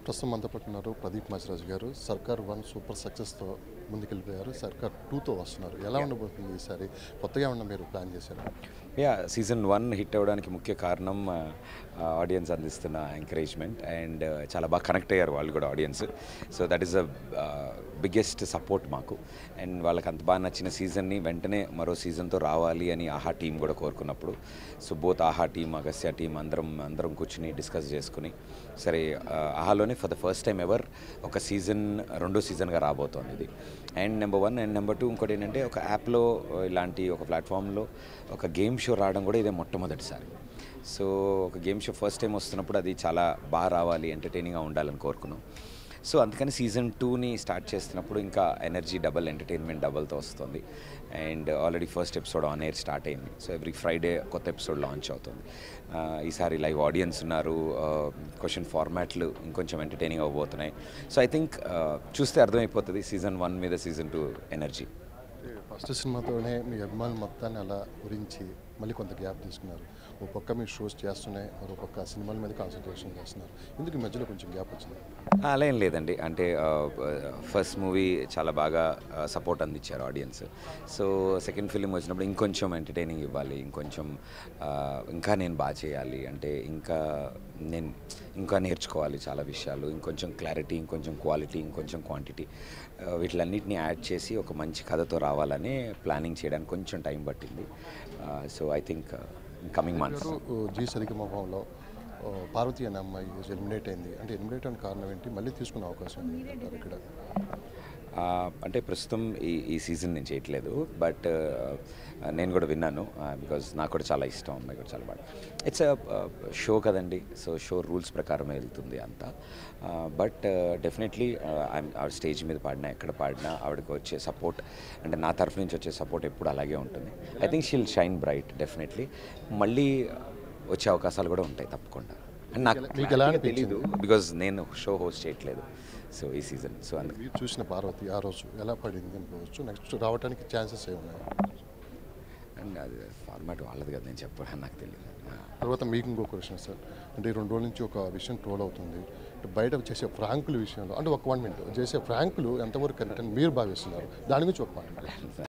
ప్రస్తుతం మనతో పాటు ఉన్నారు ప్రదీప్ మాచిరాజు గారు సర్కార్ వన్ సూపర్ సక్సెస్తో ముందుకెళ్ళిపోయారు సర్కార్ టూతో వస్తున్నారు ఎలా ఉండబోతుంది ఈసారి కొత్తగా ఏమన్నా మీరు ప్లాన్ చేశారు యా సీజన్ వన్ హిట్ అవ్వడానికి ముఖ్య కారణం ఆడియన్స్ అందిస్తున్న ఎంకరేజ్మెంట్ అండ్ చాలా బాగా కనెక్ట్ అయ్యారు వాళ్ళు కూడా audience so that is a biggest support మాకు అండ్ వాళ్ళకి అంత బాగా నచ్చిన సీజన్ని వెంటనే మరో సీజన్తో రావాలి అని ఆహా టీం కూడా కోరుకున్నప్పుడు so both Aha team Agasthya team అందరం అందరం కూర్చుని డిస్కస్ చేసుకుని సరే ఆ, ఆహాలోనే for the first time ever ఒక సీజన్ రెండో సీజన్గా రాబోతోంది ఇది and number one and number two ఇంకోటి ఏంటంటే ఒక యాప్లో ఇలాంటి ఒక ప్లాట్ఫామ్లో ఒక గేమ్ షో రావడం కూడా ఇదే మొట్టమొదటిసారి సో ఒక గేమ్ షో ఫస్ట్ టైం వస్తున్నప్పుడు అది చాలా బాగా రావాలి ఎంటర్టైనింగ్గా ఉండాలని కోరుకున్నాం సో అందుకని సీజన్ టూని స్టార్ట్ చేస్తున్నప్పుడు ఇంకా ఎనర్జీ డబల్ ఎంటర్టైన్మెంట్ డబల్తో వస్తుంది and already first episode on air start అయింది సో ఎవ్రీ ఫ్రైడే కొత్త ఎపిసోడ్ లాంచ్ అవుతుంది ఆ, ఈసారి లైవ్ ఆడియన్స్ ఉన్నారు క్వశ్చన్ ఫార్మాట్లు ఇంకొంచెం ఎంటర్టైనింగ్ అవ్వబోతున్నాయి సో ఐ థింక్ చూస్తే అర్థమైపోతుంది సీజన్ వన్ మీద సీజన్ టూ ఎనర్జీ ఫస్ట్ సినిమాతోనే మీ అభిమానులు మొత్తాన్ని అలా గురించి మళ్ళీ కొంత గ్యాప్ తీసుకున్నారు ఒక పక్క మీరు షోస్ చేస్తున్నాయి మరో పక్క సినిమాల మీద కాన్సన్ట్రేషన్ చేస్తున్నారు ఎందుకు ఈ మధ్యలో కొంచెం గ్యాప్ వచ్చింది అలా ఏం లేదండి అంటే ఫస్ట్ మూవీ చాలా బాగా సపోర్ట్ అందించారు ఆడియన్స్ సో సెకండ్ ఫిలిం వచ్చినప్పుడు ఇంకొంచెం ఎంటర్టైనింగ్ ఇవ్వాలి ఇంకొంచెం ఆ, ఇంకా నేను బాగా చేయాలి అంటే ఇంకా నేను ఇంకా నేర్చుకోవాలి చాలా విషయాలు ఇంకొంచెం క్లారిటీ ఇంకొంచెం క్వాలిటీ ఇంకొంచెం క్వాంటిటీ వీటిలన్నిటిని యాడ్ చేసి ఒక మంచి కథతో రావాలని ప్లానింగ్ చేయడానికి కొంచెం టైం పట్టింది so I think coming months గారు జీ సరిగ మొహంలో ఓ, పార్వతి అనే అమ్మాయి ఎలిమినేట్ అయింది అంటే ఎలిమినేట్ అయిన కారణం ఏంటి మళ్ళీ తీసుకునే అవకాశం ఉంది అంటారు ఇక్కడ ఆ, అంటే ప్రస్తుతం ఈ ఈ సీజన్ నేను చేయట్లేదు బట్ నేను కూడా విన్నాను బికాజ్ నాకు కూడా చాలా ఇష్టం అమ్మాయి కూడా చాలా బాగా ఇట్స్ షో కదండి సో షో రూల్స్ ప్రకారమే వెళ్తుంది అంతా బట్ డెఫినెట్లీ ఆవిడ స్టేజ్ మీద పాడినా ఎక్కడ పాడినా ఆవిడకి వచ్చే సపోర్ట్ అంటే నా తరఫు నుంచి వచ్చే సపోర్ట్ ఎప్పుడు అలాగే ఉంటుంది I think she'll shine bright definitely మళ్ళీ వచ్చే అవకాశాలు కూడా ఉంటాయి తప్పకుండా అండ్ నాకు మీకు ఎలా clarity గా తెలీదు బికాజ్ నేను షో హోస్ట్ చేయట్లేదు సో ఈ సీజన్ సో అందుకు మీరు చూసిన పార్వతి ఆ రోజు ఎలా పడింది అనుకోవచ్చు నెక్స్ట్ రావడానికి ఛాన్సెస్ ఏమున్నాయి అండ్ అది ఫార్మాట్ వాళ్ళది కదా నేను చెప్పడం నాకు తెలియదు తర్వాత మీకు ఇంకో క్వశ్చన్ సార్ అంటే ఈ రెండు రోజుల నుంచి ఒక విషయం ట్రోల్ అవుతుంది అంటే బయట చేసే ఫ్రాంకుల విషయంలో అంటే ఒక వన్ మినిట్ చేసే ఫ్రాంకులు ఎంతవరకు కరెక్ట్ అని మీరు భావిస్తున్నారు దాని గురించి ఒక మాట